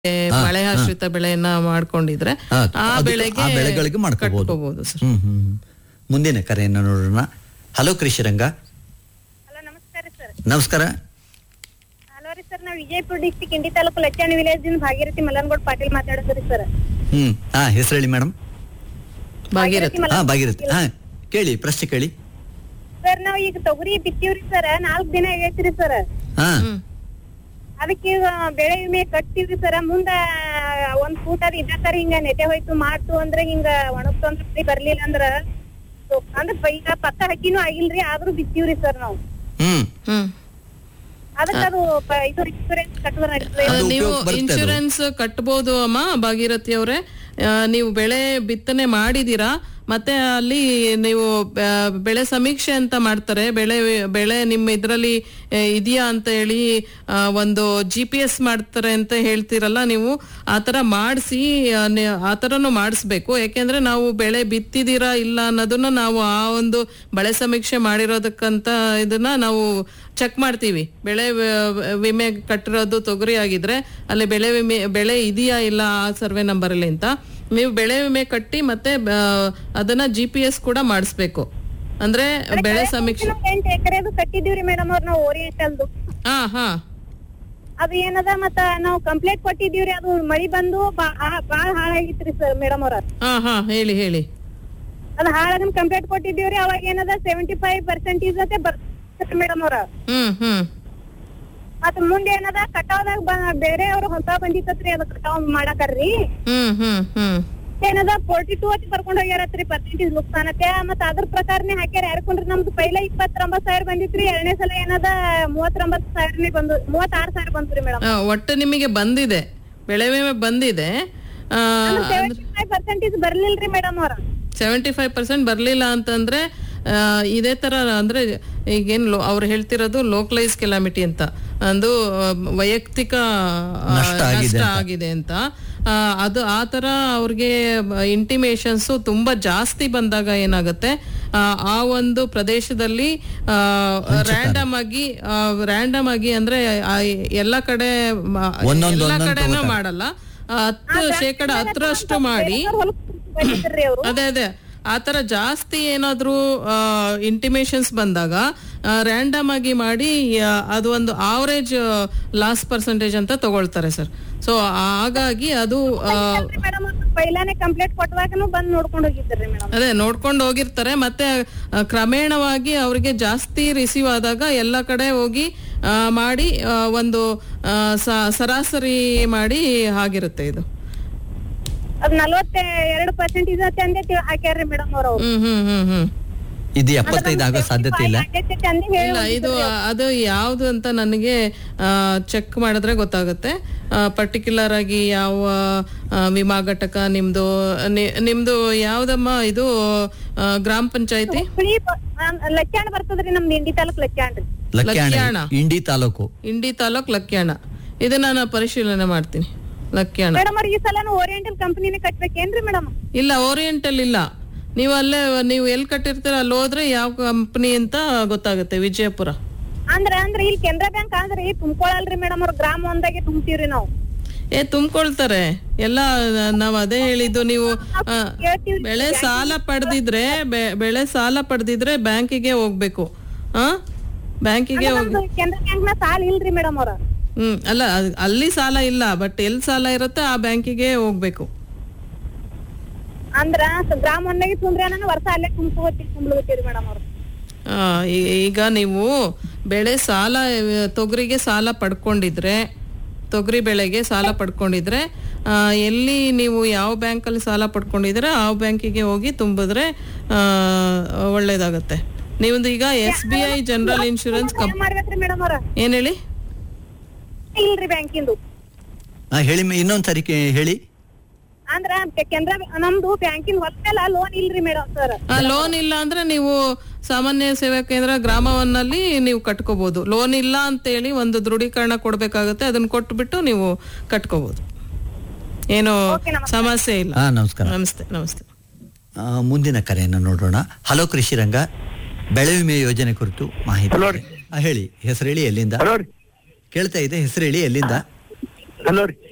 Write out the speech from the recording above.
ಮಳೆ ಆಶ್ರಿತ ಬೆಳೆಯನ್ನ ಮಾಡ್ಕೊಂಡಿದ್ರೆ ಹಾ, ಆ ಅದು- ಬೆಳೆಗೆ ಆ ಬೆಳೆಗಳಿಗೆ ಮಾಡ್ಕೋಬಹುದು ಕಟ್ಕೋಬಹುದು ಸರ್ ಹ್ಮ್ ಹ್ಮ್ ಮುಂದಿನ ಕರೆಯನ್ನು ನೋಡೋಣ ಹಲೋ ಕೃಷಿರಂಗ ಹಲೋ ನಮಸ್ಕಾರ ಸರ್ ನಮಸ್ಕಾರ ಹಲೋ ರೀ ಸರ್ ನಾವು ವಿಜಯಪುರ ಡಿಸ್ಟಿಕ್ ಇಂಡಿ ತಾಲೂಕು ಲಚ್ಚಾಣಿ ವಿಲೇಜ್ ಇಂದ ಭಾಗೀರಥಿ ಮಲ್ಲನಗೌಡ ಪಾಟೀಲ್ ಮಾತಾಡೋದ್ರಿ ಸರ್ ಹ್ಮ್ ಹಾ ಹೆಸರು ಹೇಳಿ ಮೇಡಮ್ ಭಾಗೀರಥಿ ಹಾ ಭಾಗಿರಥಿ ಹಾ ಕೇಳಿ ಪ್ರಶ್ನೆ ಕೇಳಿ ಸರ್ ನಾವ್ ಈಗ ತೊಗರಿ ಬಿತ್ತೀವ್ರಿ ಸರ್ ನಾಲ್ಕ್ ದಿನ ಆಗೈತ್ರಿ ಸರ್ ಹಾ ಹ್ಮ್ ಅದಕ್ಕೆ ಈಗ ಬೆಳೆ ವಿಮೆ ಕಟ್ತೀವ್ರಿ ಸರ್ ಮುಂದ ಒಂದ್ ಫೂಟ್ ಅದ್ ಇದ್ದಾತರ ಹಿಂಗ ನೆಟೆ ಹೋಯ್ತು ಮಾಡ್ತು ಅಂದ್ರೆ ಹಿಂಗ ಒಣಗ್ತು ಅಂದ್ರೆ ಮಳಿ ಬರ್ಲಿಲ್ಲ ಅಂದ್ರ ಸೊ- ಅಂದ್ರ ಪ- ಈಗ ಪಕ್ಕ ಹಕ್ಕಿನೂ ಆಗಿಲ್ರಿ ಆದ್ರೂ ಬಿತ್ತೀವ್ರಿ ಸರ್ ನಾವು ಹ್ಮ್ ಹ್ಮ್ ಅದಕ್ಕೆ ಅದು ಪ- ಇದು ಇನ್ಸೂರೆನ್ಸ್ ಕಟ್ಟುವ ನಡೀತದೆ ಅದು ನೀವು ಉಪಯೋಗ ಬರುತ್ತೆ ಅದು. ಇನ್ಶೂರೆನ್ಸ್ ಕಟ್ಬೋದು ಅಮ್ಮ ಭಾಗೀರಥಿ ಅವರೇ ನೀವು ಬೆಳೆ ಬಿತ್ತನೆ ಮಾಡಿದೀರಾ ಮತ್ತೆ ಅಲ್ಲಿ ನೀವು ಆ, ಬೆಳೆ ಸಮೀಕ್ಷೆ ಅಂತ ಮಾಡ್ತಾರೆ ಬೆಳೆ ಬೆಳೆ ನಿಮ್ಮ ಇದರಲ್ಲಿ ಇದೆಯಾ ಅಂತ ಹೇಳಿ ಆ, ಒಂದು ಜಿ ಪಿ ಎಸ್ ಮಾಡ್ತಾರೆ ಅಂತ ಹೇಳ್ತೀರಲ್ಲ ನೀವು ಆ ಥರ ಮಾಡಿಸಿ ಆ ಥರನೂ ಮಾಡಿಸ್ಬೇಕು ಯಾಕೆಂದ್ರೆ ನಾವು ಬೆಳೆ ಬಿತ್ತಿದೀರಾ ಇಲ್ಲ ಅನ್ನೋದನ್ನ ನಾವು ಆ ಒಂದು ಬೆಳೆ ಸಮೀಕ್ಷೆ ಮಾಡಿರೋದಕ್ಕಂತ ಇದನ್ನ ನಾವು ಚೆಕ್ ಮಾಡ್ತೀವಿ ಬೆಳೆ ವ- ವಿಮೆ ಕಟ್ಟಿರೋದು ತೊಗರಿ ಆಗಿದ್ರೆ ಅಲ್ಲಿ ಬೆಳೆ ವಿಮೆ ಬೆಳೆ ಇದೆಯಾ ಇಲ್ಲ ಆ ಸರ್ವೆ ನಂಬರ್ ಅಲ್ಲಿ ಅಂತ ನೀವು ಬೆಳೆ ವಿಮೆ ಕಟ್ಟಿ ಮತ್ತೆ ಬ- ಅದನ್ನ ಜಿ ಪಿ ಎಸ್ ಕೂಡ ಮಾಡಿಸ್ಬೇಕು ಅಂದ್ರೆ ಬೆಳೆ ಸಮೀಕ್ಷೆ ಎಂಟು ಎಕರೆದು ಕಟ್ಟಿದೀವ್ರಿ ಮೇಡಮ್ ಅವ್ರ ನಾವು ಓರಿಯೆಂಟಲ್ದು ಹಾ ಹಾ ಅದು ಏನದ ಮತ್ತ ನಾವು ಕಂಪ್ಲೇಂಟ್ ಕೊಟ್ಟಿದೀವ್ರಿ ಅದು ಮಳಿ ಬಂದು ಬಾ- ಆ- ಬಾಳ ಹಾಳಾಗಿತ್ರಿ ಸರ್ ಮೇಡಮ್ ಅವ್ರ ಹಾ ಹಾ ಹೇಳಿ ಹೇಳಿ ಅದ್ ಹಾಳಾಗನ್ ಕಂಪ್ಲೇಂಟ್ ಕೊಟ್ಟಿದೀವ್ರಿ ಅವಾಗ ಏನದ ಸೆವೆಂಟಿ ಫೈವ್ ಪರ್ಸೆಂಟೇಜ್ ಅತ್ತೆ ಬರ್ತಾರೆ ಮೇಡಮ್ ಅವ್ರ ಹ್ಮ್ ಹ್ಮ್ ಮತ್ತ ಮುಂದೆ ಏನದ ಕಟಾವ್ದಾಗ ಬ- ಬೇರೆ ಅವ್ರ ಹೊಸ ಬಂದಿತ್ತತ್ರಿ ಅದ ಕಟಾವ್ ಮಾಡಾಕರ್ರಿ ಹ್ಮ್ ಹ್ಮ್ ಹ್ಮ್ ಏನದ ಫೋರ್ಟಿ ಟೂ ಅತಿ ಬರ್ಕೊಂಡ್ ಹೋಗ್ಯಾರತ್ರಿ ಪರ್ಸೆಂಟೇಜ್ ನುಕ್ಸಾನತೆ ಮತ್ತ ಅದ್ರ ಪ್ರಕಾರನೇ ಹಾಕ್ಯಾರ ಯಾರ್ಕೊಂಡ್ರಿ ನಮ್ದು ಪೈಲ ಇಪ್ಪತ್ತೊಂಬತ್ ಸಾವಿರ ಬಂದಿತ್ರಿ ಎರಡನೇ ಸಲ ಏನದ ಮೂವತ್ತೊಂಬತ್ ಸಾವಿರನೇ ಬಂದು ಮೂವತ್ತಾರು ಸಾವಿರ ಬಂತ್ರಿ ಮೇಡಮ್ ಆ, ಒಟ್ಟು ನಿಮಗೆ ಬಂದಿದೆ ಬೆಳೆ ವಿಮೆ ಬಂದಿದೆ ಸೆವೆಂಟಿ ಫೈವ್ ಪರ್ಸೆಂಟೇಜ್ ಬರ್ಲಿಲ್ರಿ ಮೇಡಮ್ ಅವ್ರ ಸೆವೆಂಟಿ ಫೈವ್ ಪರ್ಸೆಂಟ್ ಬರಲಿಲ್ಲ ಅಂತಂದ್ರೆ ಆ, ಇದೇ ತರ ಅಂದ್ರೆ ಈಗೇನು ಅವ್ರು ಹೇಳ್ತಿರೋದು ಲೋಕಲೈಸ್ ಕೆಲಾಮಿಟಿ ಅಂತ ಒಂದು ಆ, ವೈಯಕ್ತಿಕ ಆ, ನಷ್ಟ ಆಗಿದೆ ನಷ್ಟ ಅಂತ. ಆಗಿದೆ ಅಂತ ಆ, ಅದು ಆ ಥರ ಅವ್ರಿಗೆ ಇಂಟಿಮೇಷನ್ಸು ತುಂಬ ಜಾಸ್ತಿ ಬಂದಾಗ ಏನಾಗುತ್ತೆ ಆ, ಆ ಒಂದು ಪ್ರದೇಶದಲ್ಲಿ ರ್ಯಾಂಡಮ್ ಆಗಿ ರ್ಯಾಂಡಮ್ ಆಗಿ ಅಂದ್ರೆ ಆ ಎಲ್ಲ ಕಡೆ ಮ- ಒಂದೊಂದು ಎಲ್ಲ ಒಂದೊಂದು ಕಡೆನೂ ತಗೋತಾರೆ. ಮಾಡಲ್ಲ ಆ, ಹತ್ತು ಶೇಕಡ ಹತ್ತರಷ್ಟು ಮಾಡಿ ಬಂದಿದ್ರಿ ಅವ್ರು ಅದೇ ಅದೇ ಆ ಥರ ಜಾಸ್ತಿ ಏನಾದರೂ ಇಂಟಿಮೇಷನ್ಸ್ ಬಂದಾಗ ರ್ಯಾಂಡಮ್ ಆಗಿ ಮಾಡಿ ಆ, ಅದು ಒಂದು ಆವರೇಜ್ ಲಾಸ್ ಪರ್ಸೆಂಟೇಜ್ ಅಂತ ತಗೊಳ್ತಾರೆ ಸರ್ ಸೊ ಹಾಗಾಗಿ ಅದು ಆ, ಮೇಡಮ್ ಪೈಲಾನೆ ಕಂಪ್ಲೇಂಟ್ ಕೊಟ್ಟವಾಗನು ಬಂದ್ ನೋಡ್ಕೊಂಡ್ ಹೋಗಿದ್ರಿ ಮೇಡಮ್ ಅದೇ ನೋಡ್ಕೊಂಡು ಹೋಗಿರ್ತಾರೆ ಮತ್ತೆ ಆ, ಕ್ರಮೇಣವಾಗಿ ಅವರಿಗೆ ಜಾಸ್ತಿ ರಿಸೀವ್ ಆದಾಗ ಎಲ್ಲ ಕಡೆ ಹೋಗಿ ಆ, ಮಾಡಿ ಆ, ಒಂದು ಆ, ಸ- ಸರಾಸರಿ ಮಾಡಿ ಆಗಿರುತ್ತೆ ಇದು ಅದ್ ನಲ್ವತ್ತ ಎರಡು ಪರ್ಸೆಂಟೇಜ್ ಅತ್ತೆ ಅಂದೇ ತಿ- ಹಾಕ್ಯಾರ್ರಿ ಮೇಡಮ್ ಅವ್ರ ಹ್ಮ್ ಹ್ಮ್ ಹಮ್ ಹಮ್ ಇದು ಎಪ್ಪತ್ತೈದು ಆಗೋ ಸಾಧ್ಯತೆ ಇಲ್ಲ ಅಂದೇ ಹೇಳಿ ಇಲ್ಲ ಇದು ಅದು ಯಾವುದು ಅಂತ ನನಗೆ ಚೆಕ್ ಮಾಡಿದ್ರೆ ಗೊತ್ತಾಗುತ್ತೆ ಪರ್ಟಿಕ್ಯುಲರ್ ಆಗಿ ಯಾವ ಆ, ವಿಮಾ ಘಟಕ ನಿಮ್ದು ನಿ- ನಿಮ್ದು ಯಾವ್ದಮ್ಮ ಇದು ಆ, ಗ್ರಾಮ ಪಂಚಾಯತಿ ಹುಳಿ ಲಚ್ಚಾಣ ಬರ್ತದ್ರಿ ನಮ್ದು ಇಂಡಿ ತಾಲೂಕ್ ಲಚ್ಚಾಣ ರೀ ಲಕ್ಯಾಣ ಲಕ್ಯಾಣ. ಇಂಡಿ ತಾಲೂಕು ಇಂಡಿ ತಾಲೂಕ್ ಲಕ್ಯಾಣ ಇದನ್ನ ನಾನು ಪರಿಶೀಲನೆ ಮಾಡ್ತೀನಿ ಲಕ್ಯಾಣ ಮೇಡಮ್ ಅವ್ರ ಈ ಸಲ ಓರಿಯೆಂಟಲ್ ಕಂಪನಿನೇ ಕಟ್ಬೇಕೇನ್ರಿ ಮೇಡಮ್ ಇಲ್ಲ ಓರಿಯೆಂಟಲ್ ಇಲ್ಲ ನೀವು ಅಲ್ಲೇ ನೀವು ಎಲ್ಲಿ ಕಟ್ಟಿರ್ತೀರ ಅಲ್ಲಿ ಹೋದ್ರೆ ಯಾವ ಕಂಪ್ನಿ ಅಂತ ಗೊತ್ತಾಗುತ್ತೆ ವಿಜಯಪುರ ಅಂದ್ರ ಅಂದ್ರ ಇಲ್ಲಿ ಕೆನರಾ ಬ್ಯಾಂಕ್ ಅಂದ್ರಿ ತುಂಬ್ಕೊಳಲ್ರಿ ಮೇಡಮ್ ಅವ್ರ ಗ್ರಾಮ ಒಂದಾಗೆ ತುಂಬ್ತೀವ್ರಿ ನಾವು ಏ ತುಂಬಿಕೊಳ್ತಾರೆ ಎಲ್ಲ ನಾವ್ ಅದೇ ಹೇಳಿದ್ದು ನೀವು ಆ, ಹೇಳ್ತೀವ್ರಿ ಬೆಳೆ ಸಾಲ ಪಡೆದಿದ್ರೆ ಬೆಳೆ ಸಾಲ ಪಡೆದಿದ್ರೆ ಬ್ಯಾಂಕಿಗೆ ಹೋಗ್ಬೇಕು ಆ ಬ್ಯಾಂಕಿಗೆ ಹೋಗ್ ನಮ್ದು ಕೆನರಾ ಬ್ಯಾಂಕ್ ನ ಸಾಲ ಇಲ್ರಿ ಮೇಡಮ್ ಅವ್ರ ಹ್ಮ್ ಅಲ್ಲ ಅದ್- ಅಲ್ಲಿ ಸಾಲ ಇಲ್ಲ ಬಟ್ ಎಲ್ಲಿ ಸಾಲ ಇರುತ್ತೆ ಆ ಬ್ಯಾಂಕಿಗೆ ಹೋಗ್ಬೇಕು ಅಂದ್ರ ಸ- ಗ್ರಾಮ ಒಂದಾಗೆ ತುಂಬ್ರಿ ನಾನು ವರ್ಷ ಅಲ್ಲೇ ತುಂಬ್ಕೋತಿ ತುಂಬ್ಲತ್ತೀರಿ ಮೇಡಮ್ ಅವ್ರು ಆ, ಈ- ಈಗ ನೀವು ಬೆಳೆ ಸಾಲ ಆ, ತೊಗರಿಗೆ ಸಾಲ ಪಡ್ಕೊಂಡಿದ್ರೆ ತೊಗರಿ ಬೆಳೆಗೆ ಸಾಲ ಪಡ್ಕೊಂಡಿದ್ರೆ ಆ, ಎಲ್ಲಿ ನೀವು ಯಾವ ಬ್ಯಾಂಕಲ್ಲಿ ಸಾಲ ಪಡ್ಕೊಂಡಿದ್ರೆ ಆ ಬ್ಯಾಂಕಿಗೆ ಹೋಗಿ ತುಂಬಿದ್ರೆ ಆ, ಒಳ್ಳೇದಾಗತ್ತೆ ನಿಮ್ದು ಈಗ S B I general insurance ಕಂಪ್ ಏನ್ ಮಾಡ್ಬೇಕ್ರಿ ಮೇಡಮ್ ಅವ್ರ ಏನ್ ಹೇಳಿ ಇಲ್ರಿ ಬ್ಯಾಂಕಿಂದು ಹಾ ಹೇಳಿ ಮೆ- ಇನ್ನೊಂದ್ ಸರಿ ಕೇ- ಹೇಳಿ ಅಂದ್ರ ಕೆನರಾ ನಮ್ದು ಬ್ಯಾಂಕಿನ ಹೊತ್ತಲ್ಲ ಲೋನ್ ಇಲ್ರಿ ಮೇಡಮ್ ಸರ್ ಆ ಲೋನ್ ಇಲ್ಲ ಅಂದ್ರೆ ನೀವು ಸಾಮಾನ್ಯ ಸೇವಾ ಕೇಂದ್ರ ಗ್ರಾಮವನ್ನಲ್ಲಿ ನೀವು ಕಟ್ಕೋಬಹುದು ಲೋನ್ ಇಲ್ಲ ಅಂತೇಳಿ ಒಂದು ದೃಢೀಕರಣ ಕೊಡ್ಬೇಕಾಗತ್ತೆ ಅದನ್ನ ಕೊಟ್ಬಿಟ್ಟು ನೀವು ಕಟ್ಕೋಬಹುದು ಏನು ಸಮಸ್ಯೆ ಇಲ್ಲ ಹಾ ನಮಸ್ಕಾರ ನಮಸ್ತೆ ನಮಸ್ತೆ ಆ, ಮುಂದಿನ ಕರೆಯನ್ನು ನೋಡೋಣ ಹಲೋ ಕೃಷಿರಂಗ ಬೆಳೆ ವಿಮೆ ಯೋಜನೆ ಕುರಿತು ಮಾಹಿತಿ ಆ, ಹೇಳಿ ಹೆಸರು ಹೇಳಿ ಎಲ್ಲಿಂದ ಹಲೋ ರೀ ಕೇಳ್ತಾ ಇದೆ ಹೆಸರು ಹೇಳಿ ಎಲ್ಲಿಂದ ಹಲೋ ರೀ